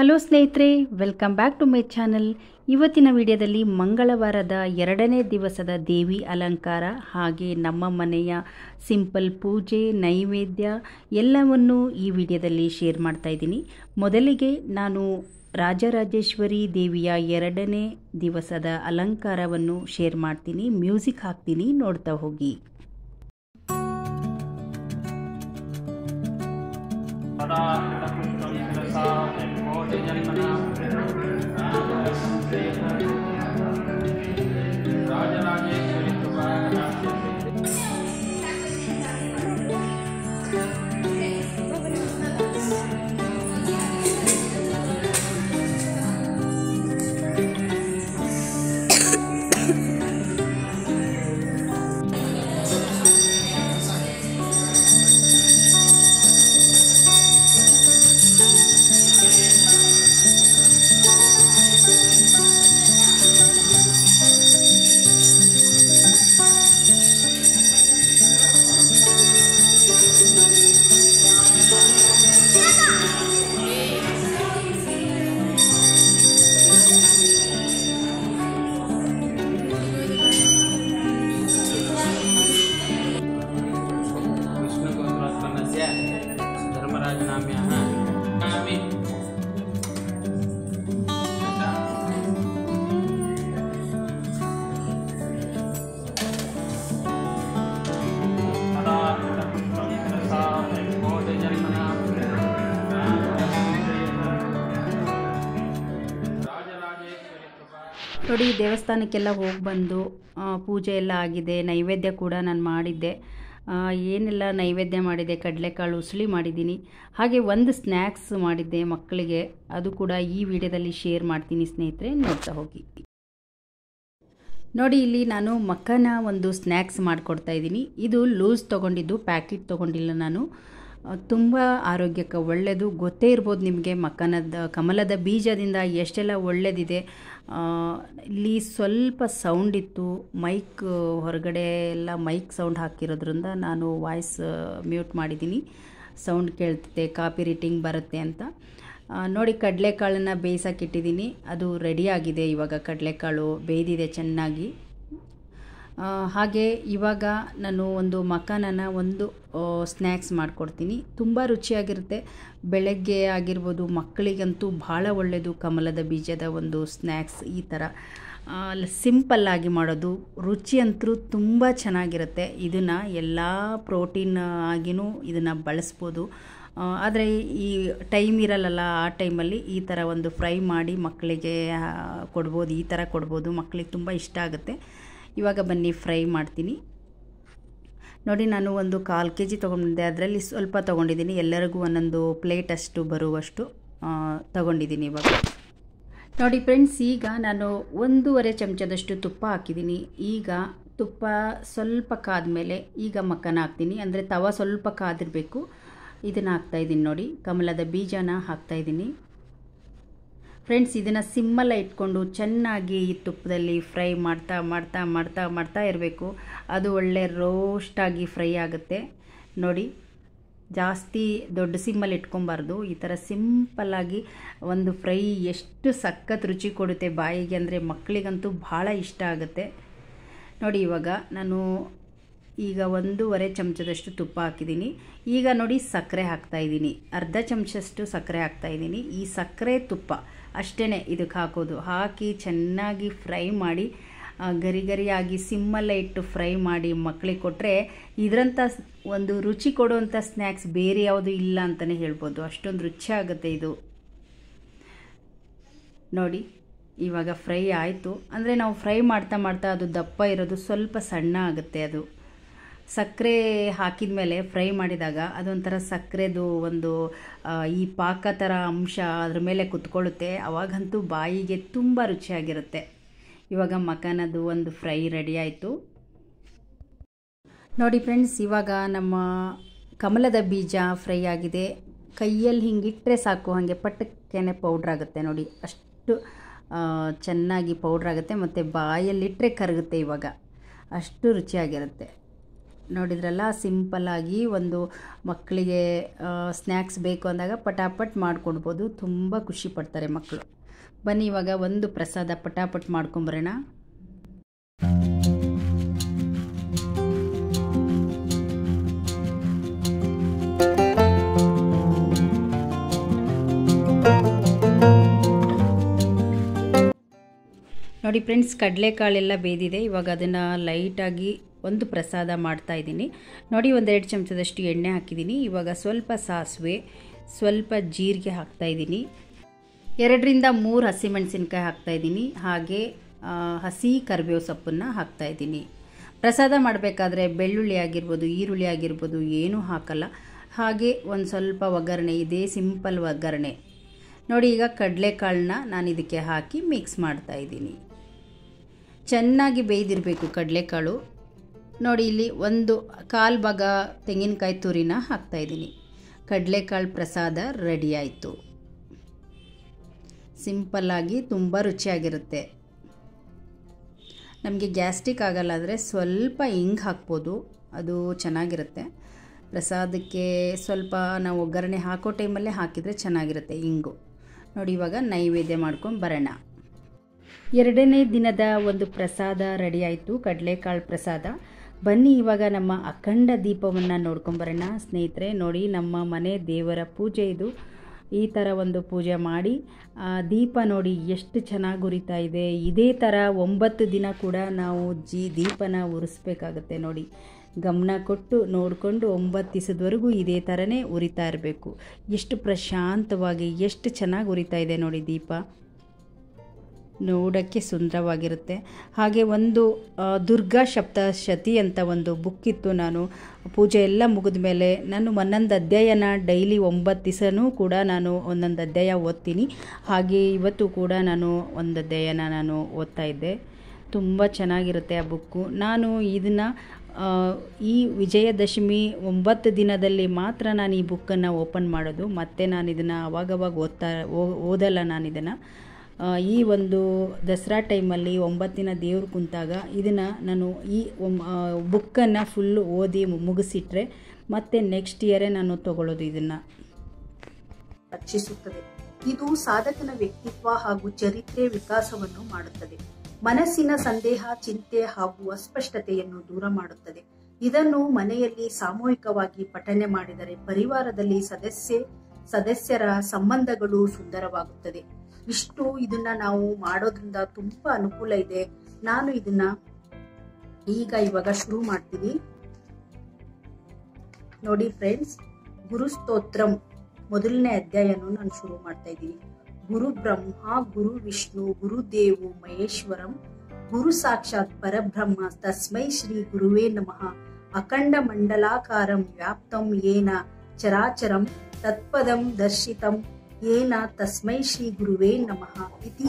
hello ಸ್ನೇಹಿತರೆ welcome back to my channel ಇವತ್ತಿನ ವಿಡಿಯೋದಲ್ಲಿ ಮಂಗಳವಾರದ ಎರಡನೇ ದಿವಸದ ದೇವಿ ಅಲಂಕಾರ ಹಾಗೆ ನಮ್ಮ ಮನೆಯ ಸಿಂಪಲ್ ಪೂಜೆ ನೈವೇದ್ಯ ಎಲ್ಲವನ್ನು ಈ ವಿಡಿಯೋದಲ್ಲಿ ಶೇರ್ ಮಾಡ್ತಾ ಇದ್ದೀನಿ ಮೊದಲಿಗೆ ನಾನು ರಾಜರಾಜೇಶ್ವರಿ ದೇವಿಯ ಎರಡನೇ ದಿವಸದ ಅಲಂಕಾರವನ್ನು ಶೇರ್ ಮಾಡ್ತೀನಿ ಮ್ಯೂಸಿಕ್ ಹಾಕ್ತೀನಿ ನೋಡ್ತಾ ಹೋಗಿ विष्णुगोत्रोत्पन्नस्य धर्मराजनाम्यः नामि ರಾಜರಾಜೇಶ್ವರಿ ಕೃಪಾ ನೋಡಿ ದೇವಸ್ಥಾನಕ್ಕೆಲ್ಲ ಹೋಗಿ ಬಂದು ಆ, ಪೂಜೆ ಎಲ್ಲ ಆಗಿದೆ ನೈವೇದ್ಯ ಕೂಡ ನಾನು ಮಾಡಿದ್ದೆ ಆ, ಏನೆಲ್ಲ ನೈವೇದ್ಯ ಮಾಡಿದೆ ಕಡಲೆಕಾಳು ಉಸುಳಿ ಮಾಡಿದ್ದೀನಿ ಹಾಗೆ ಒಂದು ಸ್ನ್ಯಾಕ್ಸ್ ಮಾಡಿದ್ದೆ ಮಕ್ಕಳಿಗೆ ಅದು ಕೂಡ ಈ ವಿಡಿಯೋದಲ್ಲಿ ಶೇರ್ ಮಾಡ್ತೀನಿ ಸ್ನೇಹಿತರೆ ನೋಡ್ತಾ ಹೋಗಿ ನೋಡಿ ಇಲ್ಲಿ ನಾನು ಮಕ್ಕನ ಒಂದು ಸ್ನ್ಯಾಕ್ಸ್ ಮಾಡಿಕೊಡ್ತಾ ಇದ್ದೀನಿ ಇದು ಲೂಸ್ ತೊಗೊಂಡಿದ್ದು ಪ್ಯಾಕೆಟ್ ತೊಗೊಂಡಿಲ್ಲ ನಾನು ತುಂಬ ಆರೋಗ್ಯಕ್ಕೆ ಒಳ್ಳೆಯದು ಗೊತ್ತೇ ಇರ್ಬೋದು ನಿಮಗೆ ಮಕ್ಕನದ ಕಮಲದ ಬೀಜದಿಂದ ಎಷ್ಟೆಲ್ಲ ಒಳ್ಳೆಯದಿದೆ ಆ, ಇಲ್ಲಿ ಸ್ವಲ್ಪ ಸೌಂಡ್ ಇತ್ತು ಮೈಕ್ ಹೊರಗಡೆ ಎಲ್ಲ ಮೈಕ್ ಸೌಂಡ್ ಹಾಕಿರೋದ್ರಿಂದ ನಾನು ವಾಯ್ಸ್ ಮ್ಯೂಟ್ ಮಾಡಿದ್ದೀನಿ ಸೌಂಡ್ ಕೇಳ್ತಿದೆ ಕಾಪಿ ರೇಟಿಂಗ್ ಬರುತ್ತೆ ಅಂತ ಆ, ನೋಡಿ ಕಡಲೆಕಾಳನ್ನು ಬೇಯಿಸೋಕ್ಕಿಟ್ಟಿದ್ದೀನಿ ಅದು ರೆಡಿಯಾಗಿದೆ ಇವಾಗ ಕಡಲೆಕಾಳು ಬೇಯ್ದಿದೆ ಚೆನ್ನಾಗಿ ಆ, ಹಾಗೆ ಇವಾಗ ನಾನು ಒಂದು ಮಕಾನನ ಒಂದು ಸ್ನ್ಯಾಕ್ಸ್ ಮಾಡಿಕೊಡ್ತೀನಿ ತುಂಬ ರುಚಿಯಾಗಿರುತ್ತೆ ಬೆಳಗ್ಗೆ ಆಗಿರ್ಬೋದು ಮಕ್ಕಳಿಗಂತೂ ಭಾಳ ಒಳ್ಳೆಯದು ಕಮಲದ ಬೀಜದ ಒಂದು ಸ್ನ್ಯಾಕ್ಸ್ ಈ ಥರ ಸಿಂಪಲ್ಲಾಗಿ ಮಾಡೋದು ರುಚಿ ಅಂತೂ ತುಂಬ ಚೆನ್ನಾಗಿರುತ್ತೆ ಇದನ್ನು ಎಲ್ಲ ಪ್ರೋಟೀನ್ ಆಗಿನೂ ಇದನ್ನು ಬಳಸ್ಬೋದು ಆದರೆ ಈ ಟೈಮ್ ಇರಲ್ಲಲ್ಲ ಆ ಟೈಮಲ್ಲಿ ಈ ಥರ ಒಂದು ಫ್ರೈ ಮಾಡಿ ಮಕ್ಕಳಿಗೆ ಆ, ಕೊಡ್ಬೋದು ಈ ಥರ ಕೊಡ್ಬೋದು ಮಕ್ಕಳಿಗೆ ತುಂಬ ಇಷ್ಟ ಆಗುತ್ತೆ ಇವಾಗ ಬನ್ನಿ ಫ್ರೈ ಮಾಡ್ತೀನಿ ನೋಡಿ ನಾನು ಒಂದು ಕಾಲು ಕೆ ಜಿ ತೊಗೊಂಡಿದ್ದೆ ಅದರಲ್ಲಿ ಸ್ವಲ್ಪ ತೊಗೊಂಡಿದ್ದೀನಿ ಎಲ್ಲರಿಗೂ ಒಂದೊಂದು ಪ್ಲೇಟ್ ಅಷ್ಟು ಬರುವಷ್ಟು ಆ, ತೊಗೊಂಡಿದ್ದೀನಿ ಇವಾಗ ನೋಡಿ ಫ್ರೆಂಡ್ಸ್ ಈಗ ನಾನು ಒಂದೂವರೆ ಚಮಚದಷ್ಟು ತುಪ್ಪ ಹಾಕಿದ್ದೀನಿ ಈಗ ತುಪ್ಪ ಸ್ವಲ್ಪ ಕಾದ್ಮೇಲೆ ಈಗ ಮಕ್ಕನ ಹಾಕ್ತೀನಿ ಅಂದರೆ ತವ ಸ್ವಲ್ಪ ಕಾದಿರಬೇಕು ಇದನ್ನು ಹಾಕ್ತಾಯಿದ್ದೀನಿ ನೋಡಿ ಕಮಲದ ಬೀಜನ ಹಾಕ್ತಾಯಿದ್ದೀನಿ ಫ್ರೆಂಡ್ಸ್ ಇದನ್ನು ಸಿಮ್ಮಲ್ಲ ಇಟ್ಕೊಂಡು ಚೆನ್ನಾಗಿ ಈ ತುಪ್ಪದಲ್ಲಿ ಫ್ರೈ ಮಾಡ್ತಾ ಮಾಡ್ತಾ ಮಾಡ್ತಾ ಮಾಡ್ತಾ ಇರಬೇಕು ಅದು ಒಳ್ಳೆ ರೋಸ್ಟಾಗಿ ಫ್ರೈ ಆಗುತ್ತೆ ನೋಡಿ ಜಾಸ್ತಿ ದೊಡ್ಡ ಸಿಮ್ಮಲ್ಲಿ ಇಟ್ಕೊಬಾರ್ದು ಈ ಥರ ಸಿಂಪಲ್ಲಾಗಿ ಒಂದು ಫ್ರೈ ಎಷ್ಟು ಸಖತ್ ರುಚಿ ಕೊಡುತ್ತೆ ಬಾಯಿಗೆ ಅಂದರೆ ಮಕ್ಕಳಿಗಂತೂ ಭಾಳ ಇಷ್ಟ ಆಗುತ್ತೆ ನೋಡಿ ಇವಾಗ ನಾನು ಈಗ ಒಂದೂವರೆ ಚಮಚದಷ್ಟು ತುಪ್ಪ ಹಾಕಿದ್ದೀನಿ ಈಗ ನೋಡಿ ಸಕ್ಕರೆ ಹಾಕ್ತಾಯಿದ್ದೀನಿ ಅರ್ಧ ಚಮಚಷ್ಟು ಸಕ್ಕರೆ ಹಾಕ್ತಾಯಿದ್ದೀನಿ ಈ ಸಕ್ಕರೆ ತುಪ್ಪ ಅಷ್ಟೇ ಇದಕ್ಕೆ ಹಾಕೋದು ಹಾಕಿ ಚೆನ್ನಾಗಿ ಫ್ರೈ ಮಾಡಿ ಆ, ಗರಿ ಗರಿಯಾಗಿ ಸಿಮ್ಮಲ್ಲೇ ಇಟ್ಟು ಫ್ರೈ ಮಾಡಿ ಮಕ್ಕಳಿಗೆ ಕೊಟ್ಟರೆ ಇದರಂಥ ಸ್- ಒಂದು ರುಚಿ ಕೊಡುವಂಥ ಸ್ನ್ಯಾಕ್ಸ್ ಬೇರೆ ಯಾವುದು ಇಲ್ಲ ಅಂತಲೇ ಹೇಳ್ಬೋದು ಅಷ್ಟೊಂದು ರುಚಿ ಆಗುತ್ತೆ ಇದು ನೋಡಿ ಇವಾಗ ಫ್ರೈ ಆಯಿತು ಅಂದರೆ ನಾವು ಫ್ರೈ ಮಾಡ್ತಾ ಮಾಡ್ತಾ ಅದು ದಪ್ಪ ಇರೋದು ಸ್ವಲ್ಪ ಸಣ್ಣ ಆಗುತ್ತೆ ಅದು ಸಕ್ಕರೆ ಹಾಕಿದ ಮೇಲೆ ಫ್ರೈ ಮಾಡಿದಾಗ ಅದೊಂಥರ ಸಕ್ಕರೆದು ಒಂದು ಆ, ಈ ಪಾಕ ಥರ ಅಂಶ ಅದ್ರ ಮೇಲೆ ಕುತ್ಕೊಳ್ಳುತ್ತೆ ಅವಾಗಂತೂ ಬಾಯಿಗೆ ತುಂಬ ರುಚಿಯಾಗಿರುತ್ತೆ ಇವಾಗ ಮಕನದು ಒಂದು ಫ್ರೈ ರೆಡಿ ಆಯಿತು ನೋಡಿ ಫ್ರೆಂಡ್ಸ್ ಇವಾಗ ನಮ್ಮ ಕಮಲದ ಬೀಜ ಫ್ರೈ ಆಗಿದೆ ಕೈಯಲ್ಲಿ ಹಿಂಗಿಟ್ಟರೆ ಸಾಕು ಹಾಗೆ ಪಟ್ಟಕ್ಕೇನೆ ಪೌಡ್ರ್ ಆಗುತ್ತೆ ನೋಡಿ ಅಷ್ಟು ಆ, ಚೆನ್ನಾಗಿ ಪೌಡ್ರ್ ಆಗುತ್ತೆ ಮತ್ತು ಬಾಯಲ್ಲಿಟ್ಟರೆ ಕರಗುತ್ತೆ ಇವಾಗ ಅಷ್ಟು ರುಚಿಯಾಗಿರುತ್ತೆ ನೋಡಿದ್ರಲ್ಲ ಸಿಂಪಲ್ಲಾಗಿ ಒಂದು ಮಕ್ಕಳಿಗೆ ಸ್ನ್ಯಾಕ್ಸ್ ಬೇಕು ಅಂದಾಗ ಪಟಾಪಟ್ ಮಾಡ್ಕೊಡ್ಬೋದು ತುಂಬ ಖುಷಿ ಪಡ್ತಾರೆ ಮಕ್ಕಳು ಬನ್ನಿ ಇವಾಗ ಒಂದು ಪ್ರಸಾದ ಪಟಾಪಟ್ ಮಾಡ್ಕೊಂಬರೋಣ ನೋಡಿ ಫ್ರೆಂಡ್ಸ್ ಕಡಲೆಕಾಳೆಲ್ಲ ಬೇದಿದೆ ಇವಾಗ ಅದನ್ನು ಲೈಟಾಗಿ ಒಂದು ಪ್ರಸಾದ ಮಾಡ್ತಾ ಇದ್ದೀನಿ ನೋಡಿ ಒಂದೆರಡು ಚಮಚದಷ್ಟು ಎಣ್ಣೆ ಹಾಕಿದ್ದೀನಿ ಇವಾಗ ಸ್ವಲ್ಪ ಸಾಸಿವೆ ಸ್ವಲ್ಪ ಜೀರಿಗೆ ಹಾಕ್ತಾ ಇದ್ದೀನಿ ಎರಡರಿಂದ ಮೂರು ಹಸಿಮೆಣಸಿನ್ಕಾಯಿ ಹಾಕ್ತಾ ಇದ್ದೀನಿ ಹಾಗೆ ಹಸಿ ಕರಿಬೇವು ಸೊಪ್ಪನ್ನು ಹಾಕ್ತಾ ಇದ್ದೀನಿ ಪ್ರಸಾದ ಮಾಡಬೇಕಾದ್ರೆ ಬೆಳ್ಳುಳ್ಳಿ ಆಗಿರ್ಬೋದು ಈರುಳ್ಳಿ ಆಗಿರ್ಬೋದು ಏನೂ ಹಾಕಲ್ಲ ಹಾಗೆ ಒಂದು ಸ್ವಲ್ಪ ಒಗ್ಗರಣೆ ಇದೇ ಸಿಂಪಲ್ ಒಗ್ಗರಣೆ ನೋಡಿ ಈಗ ಕಡಲೆಕಾಳನ್ನ ನಾನು ಇದಕ್ಕೆ ಹಾಕಿ ಮಿಕ್ಸ್ ಮಾಡ್ತಾ ಇದ್ದೀನಿ ಚೆನ್ನಾಗಿ ಬೇಯ್ದಿರಬೇಕು ಕಡಲೆಕಾಳು ನೋಡಿ ಇಲ್ಲಿ ಒಂದು ಕಾಲು ಭಾಗ ತೆಂಗಿನಕಾಯಿ ತುರಿನ ಹಾಕ್ತಾಯಿದ್ದೀನಿ ಕಡಲೆಕಾಳು ಪ್ರಸಾದ ರೆಡಿ ಆಯಿತು ಸಿಂಪಲ್ಲಾಗಿ ತುಂಬ ರುಚಿಯಾಗಿರುತ್ತೆ ನಮಗೆ ಗ್ಯಾಸ್ಟ್ರಿಕ್ ಆಗಲ್ಲ ಅಂದರೆ ಸ್ವಲ್ಪ ಹಿಂಗೆ ಹಾಕ್ಬೋದು ಅದು ಚೆನ್ನಾಗಿರುತ್ತೆ ಪ್ರಸಾದಕ್ಕೆ ಸ್ವಲ್ಪ ನಾವು ಒಗ್ಗರಣೆ ಹಾಕೋ ಟೈಮಲ್ಲೇ ಹಾಕಿದರೆ ಚೆನ್ನಾಗಿರುತ್ತೆ ಹಿಂಗು ನೋಡಿ ಇವಾಗ ನೈವೇದ್ಯ ಮಾಡ್ಕೊಂಡು ಬರೋಣ ಎರಡನೇ ದಿನದ ಒಂದು ಪ್ರಸಾದ ರೆಡಿ ಆಯಿತು ಕಡಲೆಕಾಳು ಪ್ರಸಾದ ಬನ್ನಿ ಇವಾಗ ನಮ್ಮ ಅಖಂಡ ದೀಪವನ್ನು ನೋಡ್ಕೊಂಬರೋಣ ಸ್ನೇಹಿತರೆ ನೋಡಿ ನಮ್ಮ ಮನೆ ದೇವರ ಪೂಜೆ ಇದು ಈ ಥರ ಒಂದು ಪೂಜೆ ಮಾಡಿ ದೀಪ ನೋಡಿ ಎಷ್ಟು ಚೆನ್ನಾಗಿ ಉರಿತಾ ಇದೆ ಇದೇ ಥರ ಒಂಬತ್ತು ದಿನ ಕೂಡ ನಾವು ಜಿ ದೀಪನ ಉರಿಸ್ಬೇಕಾಗತ್ತೆ ನೋಡಿ ಗಮನ ಕೊಟ್ಟು ನೋಡಿಕೊಂಡು ಒಂಬತ್ತು ದಿವಸದವರೆಗೂ ಇದೇ ಥರನೇ ಉರಿತಾ ಇರಬೇಕು ಎಷ್ಟು ಪ್ರಶಾಂತವಾಗಿ ಎಷ್ಟು ಚೆನ್ನಾಗಿ ಉರಿತಾ ಇದೆ ನೋಡಿ ದೀಪ ನೋಡೋಕ್ಕೆ ಸುಂದರವಾಗಿರುತ್ತೆ ಹಾಗೆ ಒಂದು ದುರ್ಗಾ ಸಪ್ತಶತಿ ಅಂತ ಒಂದು ಬುಕ್ ಇತ್ತು ನಾನು ಪೂಜೆ ಎಲ್ಲ ಮುಗಿದ ಮೇಲೆ ನಾನು ಒಂದೊಂದು ಅಧ್ಯಾಯನ ಡೈಲಿ ಒಂಬತ್ತು ದಿವಸನೂ ಕೂಡ ನಾನು ಒಂದೊಂದು ಅಧ್ಯಾಯ ಓದ್ತೀನಿ ಹಾಗೆ ಇವತ್ತು ಕೂಡ ನಾನು ಒಂದು ಅಧ್ಯಾಯನ ನಾನು ಓದ್ತಾ ಇದ್ದೆ ತುಂಬ ಚೆನ್ನಾಗಿರುತ್ತೆ ಆ ಬುಕ್ಕು ನಾನು ಇದನ್ನು ಈ ವಿಜಯದಶಮಿ ಒಂಬತ್ತು ದಿನದಲ್ಲಿ ಮಾತ್ರ ನಾನು ಈ ಬುಕ್ಕನ್ನು ಓಪನ್ ಮಾಡೋದು ಮತ್ತು ನಾನು ಇದನ್ನು ಅವಾಗವಾಗ ಓದ್ತಾ ಓದಲ್ಲ ನಾನು ಇದನ್ನು ಈ ಒಂದು ದಸರಾ ಟೈಮಲ್ಲಿ ಒಂಬತ್ತಿನ ದೇವ್ರು ಕುಂತಾಗ ಇದನ್ನು ನಾನು ಈ ಬುಕ್ಕನ್ನು ಫುಲ್ಲು ಓದಿ ಮುಗಿಸಿಟ್ರೆ ಮತ್ತೆ ನೆಕ್ಸ್ಟ್ ಇಯರೇ ನಾನು ತಗೊಳ್ಳೋದು ಇದನ್ನು ರಕ್ಷಿಸುತ್ತದೆ ಇದು ಸಾಧಕನ ವ್ಯಕ್ತಿತ್ವ ಹಾಗೂ ಚರಿತ್ರೆ ವಿಕಾಸವನ್ನು ಮಾಡುತ್ತದೆ ಮನಸ್ಸಿನ ಸಂದೇಹ ಚಿಂತೆ ಹಾಗೂ ಅಸ್ಪಷ್ಟತೆಯನ್ನು ದೂರ ಮಾಡುತ್ತದೆ ಇದನ್ನು ಮನೆಯಲ್ಲಿ ಸಾಮೂಹಿಕವಾಗಿ ಪಠನೆ ಮಾಡಿದರೆ ಪರಿವಾರದಲ್ಲಿ ಸದಸ್ಯ ಸದಸ್ಯರ ಸಂಬಂಧಗಳು ಸುಂದರವಾಗುತ್ತದೆ ಇಷ್ಟು ಇದನ್ನ ನಾವು ಮಾಡೋದ್ರಿಂದ ತುಂಬಾ ಅನುಕೂಲ ಇದೆ ನಾನು ಇದನ್ನ ಈಗ ಇವಾಗ ಶುರು ಮಾಡ್ತೀನಿ ನೋಡಿ ಫ್ರೆಂಡ್ಸ್ ಗುರು ಸ್ತೋತ್ರಂ ಮೊದಲನೇ ಅಧ್ಯಾಯನು ನಾನು ಶುರು ಮಾಡ್ತಾ ಇದ್ದೀನಿ ಗುರು ಬ್ರಹ್ಮ ಗುರು ವಿಷ್ಣು ಗುರುದೇವು ಮಹೇಶ್ವರಂ ಗುರು ಸಾಕ್ಷಾತ್ ಪರಬ್ರಹ್ಮ ತಸ್ಮೈ ಶ್ರೀ ಗುರುವೇ ನಮಃ ಅಖಂಡ ಮಂಡಲಾಕಾರಂ ವ್ಯಾಪ್ತಂ ಏನ ಚರಾಚರಂ ತತ್ಪದಂ ದರ್ಶಿತಂ ಏನ ತಸ್ಮೈ ಶ್ರೀ ಗುರುವೇ ನಮಃ ಇತಿ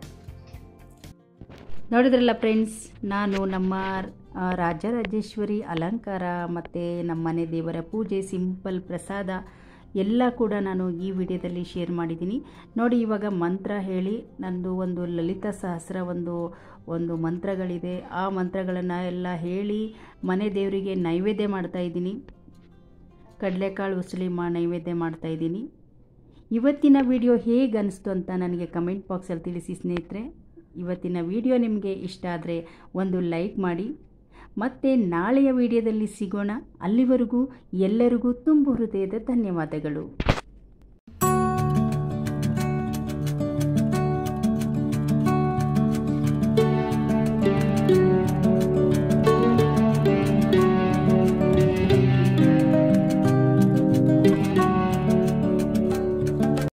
ನೋಡಿದ್ರಲ್ಲ ಫ್ರೆಂಡ್ಸ್ ನಾನು ನಮ್ಮ ರಾಜರಾಜೇಶ್ವರಿ ಅಲಂಕಾರ ಮತ್ತು ನಮ್ಮನೆ ದೇವರ ಪೂಜೆ ಸಿಂಪಲ್ ಪ್ರಸಾದ ಎಲ್ಲ ಕೂಡ ನಾನು ಈ ವಿಡಿಯೋದಲ್ಲಿ ಶೇರ್ ಮಾಡಿದ್ದೀನಿ ನೋಡಿ ಇವಾಗ ಮಂತ್ರ ಹೇಳಿ ನಂದು ಒಂದು ಲಲಿತ ಸಹಸ್ರ ಒಂದು ಒಂದು ಮಂತ್ರಗಳಿದೆ ಆ ಮಂತ್ರಗಳನ್ನು ಎಲ್ಲ ಹೇಳಿ ಮನೆ ದೇವರಿಗೆ ನೈವೇದ್ಯ ಮಾಡ್ತಾಯಿದ್ದೀನಿ ಕಡಲೆಕಾಳು ಉಸಳಿ ಮಾ ನೈವೇದ್ಯ ಮಾಡ್ತಾಯಿದ್ದೀನಿ ಇವತ್ತಿನ ವಿಡಿಯೋ ಹೇಗೆ ಅನಿಸ್ತು ಅಂತ ನನಗೆ ಕಮೆಂಟ್ ಬಾಕ್ಸಲ್ಲಿ ತಿಳಿಸಿ ಸ್ನೇಹಿತರೆ ಇವತ್ತಿನ ವಿಡಿಯೋ ನಿಮಗೆ ಇಷ್ಟ ಆದರೆ ಒಂದು ಲೈಕ್ ಮಾಡಿ ಮತ್ತೆ ನಾಳೆಯ ವಿಡಿಯೋದಲ್ಲಿ ಸಿಗೋಣ ಅಲ್ಲಿವರೆಗೂ ಎಲ್ಲರಿಗೂ ತುಂಬು ಹೃದಯದ ಧನ್ಯವಾದಗಳು